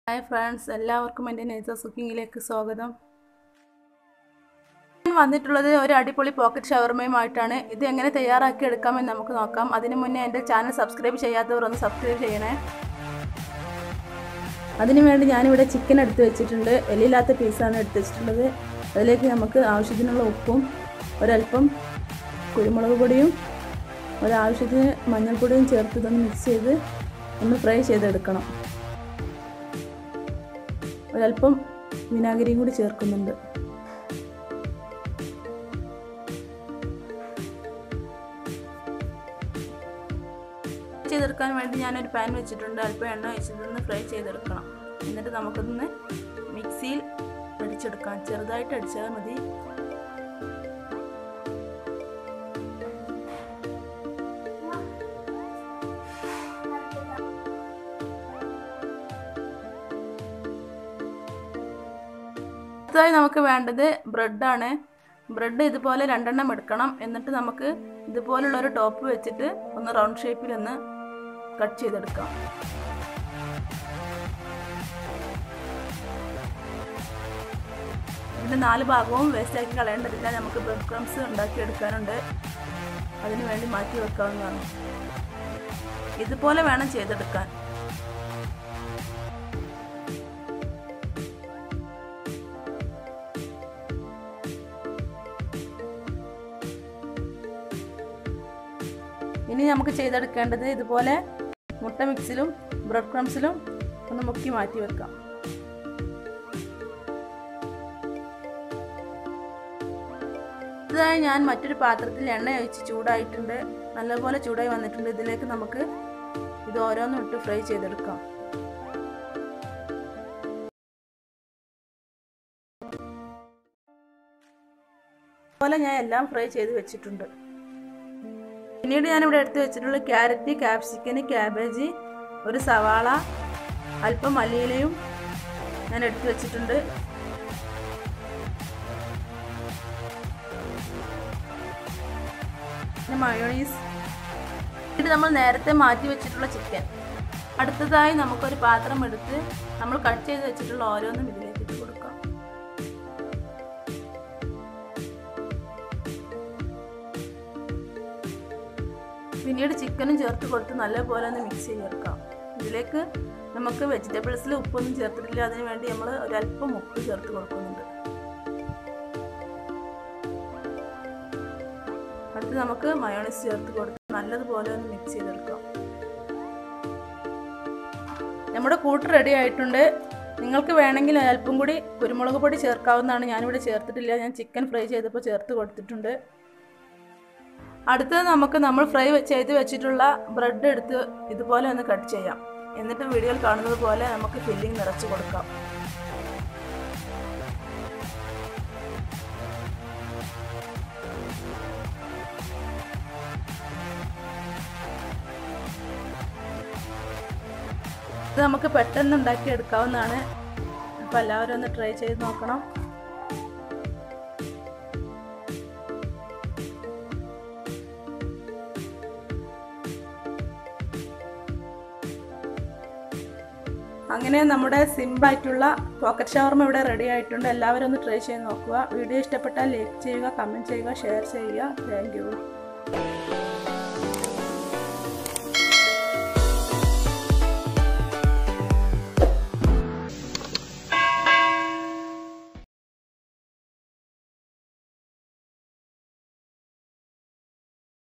hi friends എല്ലാവർക്കും എൻ്റെ nature കുക്കിങ്ങിലേക്ക് സ്വാഗതം ഞാൻ വന്നിട്ടുള്ളത് ഒരു അടിപൊളി പോക്കറ്റ് ഷവർമയുമായിട്ടാണ് ഇത് എങ്ങനെ തയ്യാറാക്കി എടുക്കാമെന്ന് നമുക്ക് നോക്കാം അതിന് മുന്നേ എൻ്റെ ചാനൽ സബ്സ്ക്രൈബ് ചെയ്യാത്തവർ ഒന്ന് സബ്സ്ക്രൈബ് ചെയ്യണേ അതിനു വേണ്ടി ഞാനിവിടെ ചിക്കൻ എടുത്ത് വെച്ചിട്ടുണ്ട് എല്ലില്ലാത്ത പീസാണ് എടുത്ത് വെച്ചിട്ടുള്ളത് അതിലേക്ക് നമുക്ക് ആവശ്യത്തിനുള്ള ഉപ്പും ഒരല്പം കുരുമുളക് പൊടിയും ഒരാവശ്യത്തിന് മഞ്ഞൾപ്പൊടിയും ചേർത്ത് ഇതൊന്ന് മിക്സ് ചെയ്ത് ഒന്ന് ഫ്രൈ ചെയ്തെടുക്കണം ഒരല്പം വിനാഗിരിയും കൂടി ചേർക്കുന്നുണ്ട് ചെയ്തെടുക്കാൻ വേണ്ടി ഞാനൊരു പാൻ വെച്ചിട്ടുണ്ട് അല്പം എണ്ണ വെച്ചിട്ടൊന്ന് ഫ്രൈ ചെയ്തെടുക്കണം എന്നിട്ട് നമുക്കൊന്ന് മിക്സിയിൽ അടിച്ചെടുക്കാം ചെറുതായിട്ട് അടിച്ചാൽ മതി അടുത്തതായി നമുക്ക് വേണ്ടത് ബ്രെഡാണ് ബ്രെഡ് ഇതുപോലെ രണ്ടെണ്ണം എടുക്കണം എന്നിട്ട് നമുക്ക് ഇതുപോലുള്ള ഒരു ടോപ്പ് വെച്ചിട്ട് ഒന്ന് റൗണ്ട് ഷേപ്പിൽ ഒന്ന് കട്ട് ചെയ്തെടുക്കാം ഇതിൻ്റെ നാല് ഭാഗവും വേസ്റ്റാക്കി കളയേണ്ടതില്ല നമുക്ക് ബ്രെഡ് ക്രംസ് ഉണ്ടാക്കിയെടുക്കാനുണ്ട് അതിനു വേണ്ടി മാറ്റി വെക്കാവുന്നതാണ് ഇതുപോലെ വേണം ചെയ്തെടുക്കാൻ ഇനി നമുക്ക് ചെയ്തെടുക്കേണ്ടത് ഇതുപോലെ മുട്ട മിക്സിലും ബ്രെഡ് ക്രംസിലും ഒന്ന് മുക്കി മാറ്റി വെക്കാം ഇതായി ഞാൻ മറ്റൊരു പാത്രത്തിൽ എണ്ണ ഒഴിച്ച് ചൂടായിട്ടുണ്ട് നല്ലപോലെ ചൂടായി വന്നിട്ടുണ്ട് ഇതിലേക്ക് നമുക്ക് ഇത് ഓരോന്നും ഇട്ട് ഫ്രൈ ചെയ്തെടുക്കാം അതുപോലെ ഞാൻ എല്ലാം ഫ്രൈ ചെയ്ത് വെച്ചിട്ടുണ്ട് പിന്നീട് ഞാനിവിടെ എടുത്ത് വെച്ചിട്ടുള്ള ക്യാരറ്റ് ക്യാപ്സിക്കന് ക്യാബേജ് ഒരു സവാള അല്പം മല്ലിയിലയും ഞാൻ എടുത്ത് വെച്ചിട്ടുണ്ട് പിന്നെ മയോണീസ് ഇത് നമ്മൾ നേരത്തെ മാറ്റി വെച്ചിട്ടുള്ള ചിക്കൻ അടുത്തതായി നമുക്കൊരു പാത്രം എടുത്ത് നമ്മൾ കട്ട് ചെയ്ത് വെച്ചിട്ടുള്ള ഓരോന്നും ഇതിലേക്ക് ഇട്ട് കൊടുക്കാം പിന്നീട് ചിക്കനും ചേർത്ത് കൊടുത്ത് നല്ലപോലെ ഒന്ന് മിക്സ് ചെയ്തെടുക്കാം ഇതിലേക്ക് നമുക്ക് വെജിറ്റബിൾസിൽ ഉപ്പൊന്നും ചേർത്തിട്ടില്ല അതിന് വേണ്ടി നമ്മൾ ഒരല്പം ഉപ്പ് ചേർത്ത് കൊടുക്കുന്നുണ്ട് അടുത്ത് നമുക്ക് മയോണൈസ് ചേർത്ത് കൊടുത്ത് നല്ലതുപോലെ ഒന്ന് മിക്സ് ചെയ്തെടുക്കാം നമ്മുടെ കൂട്ട് റെഡി ആയിട്ടുണ്ട് നിങ്ങൾക്ക് വേണമെങ്കിൽ അല്പം കൂടി കുരുമുളക് പൊടി ചേർക്കാവുന്നതാണ് ഞാനിവിടെ ചേർത്തിട്ടില്ല ഞാൻ ചിക്കൻ ഫ്രൈ ചെയ്തപ്പോൾ ചേർത്ത് കൊടുത്തിട്ടുണ്ട് അടുത്തത് നമുക്ക് നമ്മൾ ഫ്രൈ ചെയ്ത് വെച്ചിട്ടുള്ള ബ്രെഡ് എടുത്ത് ഇതുപോലെ ഒന്ന് കട്ട് ചെയ്യാം എന്നിട്ട് വീഡിയോയിൽ കാണുന്നത് പോലെ നമുക്ക് ഫില്ലിംഗ് നിറച്ച് കൊടുക്കാം ഇത് നമുക്ക് പെട്ടെന്ന് ഉണ്ടാക്കി എടുക്കാവുന്നതാണ് അപ്പോൾ എല്ലാവരും ഒന്ന് ട്രൈ ചെയ്ത് നോക്കണം അങ്ങനെ നമ്മുടെ സിമ്പിളായിട്ടുള്ള പോക്കറ്റ് ഷവർമ ഇവിടെ റെഡി ആയിട്ടുണ്ട് എല്ലാവരും ഒന്ന് ട്രൈ ചെയ്ത് നോക്കുക വീഡിയോ ഇഷ്ടപ്പെട്ടാൽ ലൈക്ക് ചെയ്യുക കമൻറ്റ് ചെയ്യുക ഷെയർ ചെയ്യുക താങ്ക്